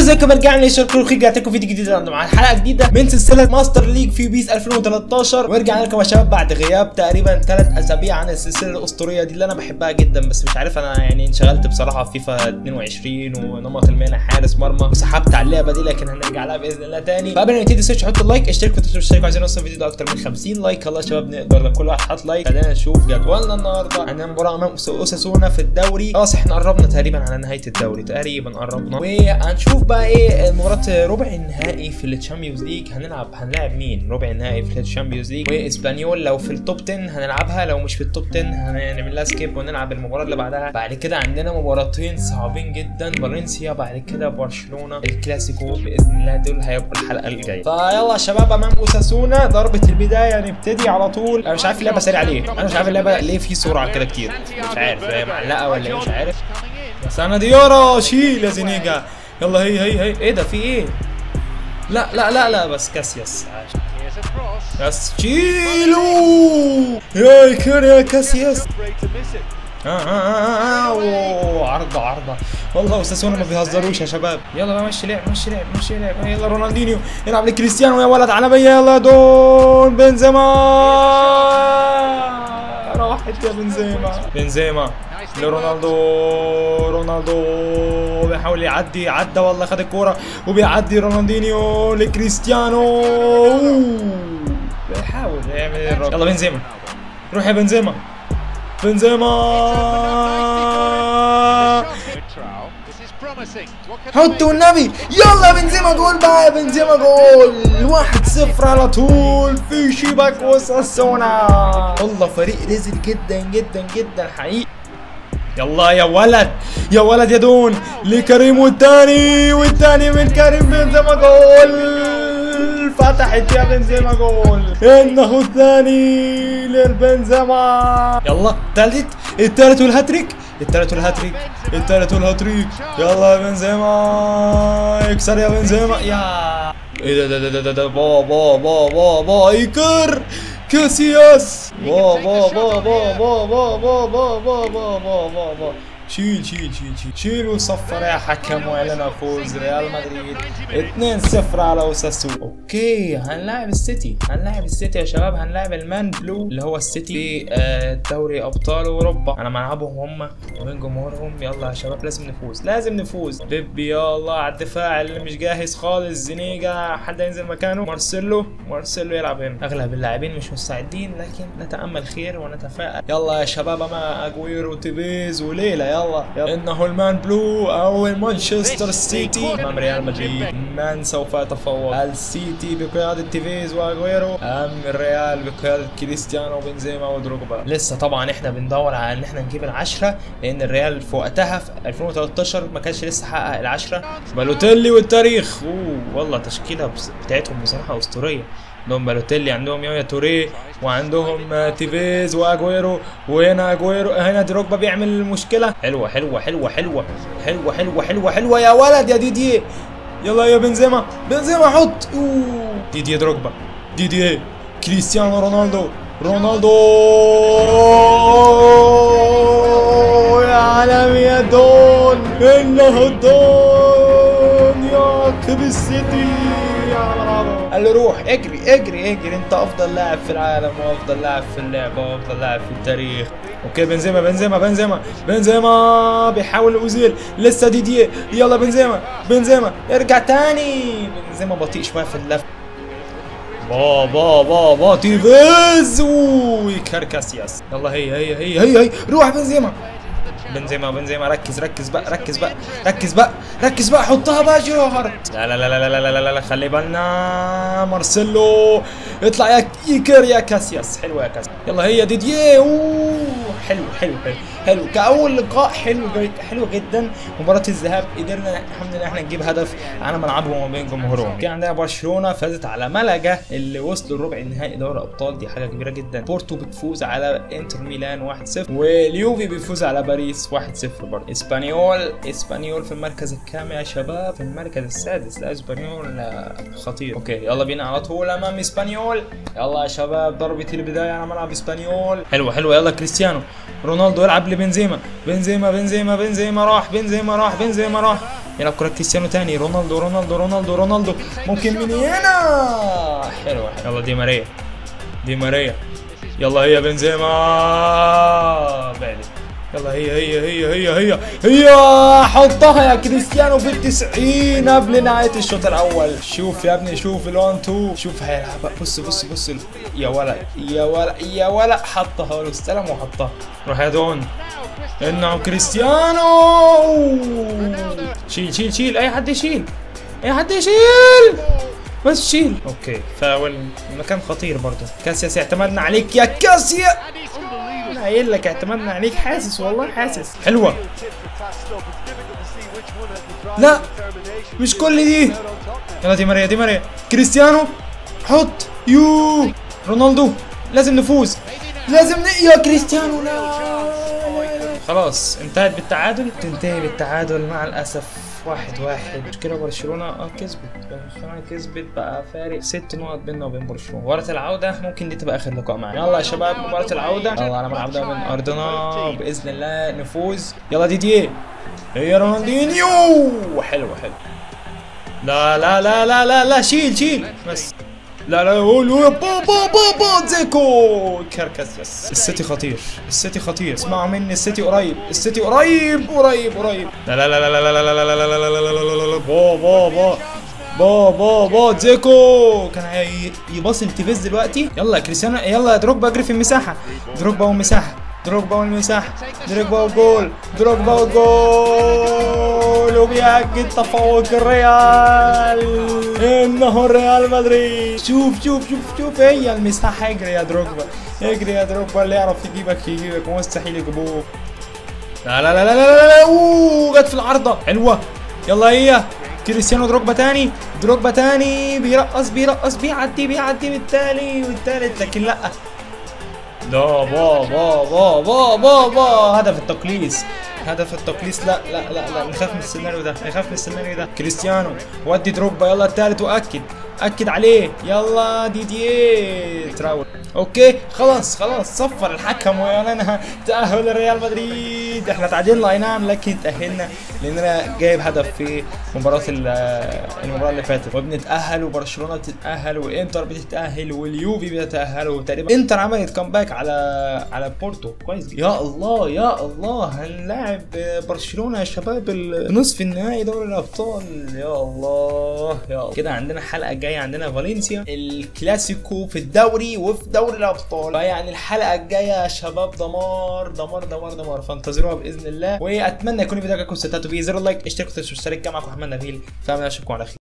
ازيكم رجعنا لشركة الخير رجعت لكم فيديو جديد مع حلقه جديده من سلسله ماستر ليج في بيس 2013 ورجعنا لكم يا شباب بعد غياب تقريبا ثلاث اسابيع عن السلسله الاسطوريه دي اللي انا بحبها جدا بس مش عارف انا يعني انشغلت بصراحه في فيفا 22 ونمط المهنه حارس مرمى وسحبت على اللعبه دي لكن هنرجع لها باذن الله تاني فقبل ما نبتدي سيرش حطوا اللايك اشتركوا وتشتركوا اشتركوا عايزين نوصل الفيديو ده اكتر من 50 لايك يلا يا شباب نقدر لو كل واحد حط لايك خلينا نشوف جدولنا النهارده عندنا مباراه امام اوساسونا في الدوري خلاص احنا قربنا تقريبا على نهايه الدوري تقريبا قربنا وهنشوف بقى ايه مباراه ربع النهائي في الشامبيونز ليج هنلعب هنلاعب مين ربع النهائي في الشامبيونز ليج واسبانيول لو في التوب 10 هنلعبها لو مش في التوب 10 هنعمل لها سكيب ونلعب المباراه اللي بعدها بعد كده عندنا مباراتين صعبين جدا فالنسيا بعد كده برشلونه الكلاسيكو باذن الله دول هيبقوا الحلقه الجايه فيلا يا شباب امام اوساسونا ضربه البدايه نبتدي على طول انا مش عارف اللعبه سريعه ليه انا مش عارف اللعبه ليه في سرعه كده كتير مش عارف هي معلقه ولا ايه مش عارف بس انا ديارة شيل يا زينيجا يلا هي هي هي ايه ده في ايه لا لا لا لا بس كاسياس بس شيلو يا كان يا كاسياس آه آه آه آه أوه، عرضة عرضة والله اوساسونا ما بيهزروش يا شباب يلا بقى مشي لعب مشي لعب مشي لعب يلا رونالدينيو يلعب لكريستيانو يا ولد عالمية يلا يا دون بنزيما راحت يا بنزيما بنزيما لرونالدو رونالدو بيحاول يعدي عدى والله خد الكوره وبيعدي رونالدينيو لكريستيانو أوه، بيحاول يعمل إيه الراجل يلا بنزيما روح يا بنزيما بنزيما حطوا النبي يلا بنزيما جول بقى يا بنزيما جول واحد صفر على طول في شباك وساسونا والله فريق رزل جدا جدا جدا حقيقي يلا يا ولد يا ولد يا دون لكريم والتاني والتاني من كريم بنزيما جول فتحت يا بنزيما جول انه الثاني للبنزيما يلا الثالث الثالث والهاتريك الثالث والهاتريك الثالث والهاتريك يلا يا بنزيما اكسر يا بنزيما يا ايه ده ده ده ده ده با با با با با ايكر كاسياس با با با با با با با با با با با با با شيل شيل شيل شيل شيل وصفر يا حكم واعلن فوز ريال مدريد 2-0 على اوساسو اوكي هنلاعب السيتي هنلاعب السيتي يا شباب هنلاعب المان بلو اللي هو السيتي في آه، دوري ابطال اوروبا على ملعبهم هم ومن جمهورهم يلا يا شباب لازم نفوز لازم نفوز بيبي يلا على الدفاع اللي مش جاهز خالص زينيجا حد ينزل مكانه مارسيلو مارسيلو يلعب هنا اغلب اللاعبين مش مستعدين لكن نتامل خير ونتفائل يلا يا شباب اما اجويرو تيفيز وليله يلا يلا انه المان بلو او مانشستر سيتي امام ريال مدريد من سوف يتفوق السيتي بقياده تيفيز واجويرو ام الريال بقياده كريستيانو بنزيما ودروجبا لسه طبعا احنا بندور على ان احنا نجيب العشره لان الريال في وقتها في 2013 ما كانش لسه حقق العشره بالوتيلي والتاريخ اوه والله تشكيله بس- بتاعتهم بصراحه اسطوريه عندهم بالوتيلي عندهم يويا توريه وعندهم آه، تيفيز واجويرو وهنا اجويرو هنا دروجبا بيعمل مشكله حلوه حلوه حلوه حلوه حلوه حلوه حلوه حلوه يا ولد يا ديديه يلا يا بنزيما بنزيما حط اوه ديديه دروجبا ديديه كريستيانو رونالدو رونالدو يا عالم يا دون انه الدون يا كريستيانو يا برافو قال له روح اجري اجري اجري انت افضل لاعب في العالم وافضل لاعب في اللعبه وافضل لاعب في التاريخ اوكي بنزيما بنزيما بنزيما بنزيما بيحاول اوزيل لسه ديديه يلا بنزيما بنزيما ارجع تاني بنزيما بطيء شويه في اللف با با با با تيفيز وكاركاسياس يلا هي هي هي هي هي روح بنزيما بنزيما بنزيما ركز ركز بقى ركز بقى ركز بقى ركز بقى حطها بقى جوهر لا لا لا لا لا لا لا لا, لا خلي بالنا مارسيلو اطلع يا ايكر يا كاسياس حلوه يا كاسياس يلا هي ديديه اوه حلو حلو حلو حلو كاول لقاء حلو جد حلو جدا مباراه الذهاب قدرنا الحمد لله احنا نجيب هدف على ملعبهم وما بين جمهورهم كان عندنا برشلونه فازت على ملقا اللي وصلوا الربع النهائي دوري ابطال دي حاجه كبيره جدا بورتو بتفوز على انتر ميلان 1-0 واليوفي بيفوز على باريس 1-0 برضه اسبانيول اسبانيول في المركز الكام يا شباب في المركز السادس لا اسبانيول آه، خطير اوكي يلا بينا على طول امام اسبانيول يلا يا شباب ضربة البداية على ملعب اسبانيول حلوة حلوة يلا كريستيانو رونالدو يلعب لبنزيما بنزيما بنزيما بنزيما راح بنزيما راح بنزيما راح يلعب كره كريستيانو تاني رونالدو رونالدو رونالدو رونالدو ممكن من هنا حلوه يلا دي ماريا دي ماريا يلا هي بنزيما بعدي يلا هي هي هي هي هي هي حطها يا كريستيانو في التسعين قبل نهاية الشوط الأول شوف يا ابني شوف الوان تو شوف هيلعب بص بص بص يا ولا يا ولا يا ولا حطها له استلم وحطها روح يا دون انه كريستيانو شيل شيل شيل اي حد يشيل اي حد يشيل بس شيل اوكي فاول مكان خطير برضه كاسياس اعتمدنا عليك يا كاسيا انا قايل لك اعتمدنا عليك حاسس والله حاسس حلوه لا مش كل دي يلا دي ماريا دي ماريا كريستيانو حط يو رونالدو لازم نفوز لازم ن... يا كريستيانو لا خلاص انتهت بالتعادل تنتهي بالتعادل مع الاسف واحد واحد مشكلة برشلونة اه كسبت برشلونة كسبت بقى فارق ست نقط بيننا وبين برشلونة مباراة العودة ممكن دي تبقى آخر لقاء معانا يلا يا شباب مباراة العودة يلا على ملعب ده من أرضنا بإذن الله نفوز يلا ديديه هي رونالدينيو حلو حلو لا لا لا لا لا لا شيل شيل بس لا لا قول قول با با با با زيكو كركس بس السيتي خطير السيتي خطير اسمعوا مني السيتي قريب السيتي قريب قريب قريب لا لا لا لا لا لا لا لا لا لا لا لا لا لا لا لا با با با با با با زيكو كان هي- يباصي التيفيز دلوقتي يلا كريستيانو يلا دروجبا اجري في المساحه دروجبا والمساحه دروجبا والمساحه دروجبا والجول دروجبا والجول وبيأكد تفوق الريال انه الريال مدريد شوف شوف شوف شوف هي المساحه اجري يا دروجبا اجري يا دروجبا اللي يعرف يجيبك يجيبك مستحيل يجيبوك لا لا لا لا لا لا لا اوه جت في العارضه حلوه يلا هي كريستيانو دروجبا تاني دروجبا تاني بيرقص بيرقص بيعدي بيعدي بالتالي والتالت لكن لا لا با با با با با با هدف التقليص هدف التقليص لا لا لا لا نخاف من السيناريو ده نخاف من السيناريو ده كريستيانو ودي دروجبا يلا التالت واكد اكد عليه يلا ديديه تراول اوكي خلاص خلاص صفر الحكم واعلنها تاهل ريال مدريد احنا تعادلنا اي نعم لكن تاهلنا لاننا جايب هدف في مباراه ال- المباراه اللي فاتت وبنتاهل وبرشلونه بتتاهل وانتر بتتاهل واليوفي بيتاهل وتقريبا انتر عملت كامباك على على بورتو كويس يا الله يا الله هنلاعب برشلونه يا شباب نصف النهائي دوري الابطال يا الله يا الله كده عندنا الحلقه الجايه عندنا فالنسيا الكلاسيكو في الدوري وفي دوري الابطال فيعني الحلقه الجايه يا شباب دمار دمار دمار دمار فانتظروها باذن الله واتمنى يكون الفيديو عجبكم استمتعتوا بيه زر اللايك اشتركوا في الاشتراك كان معكم محمد نبيل فاهم اشوفكم على خير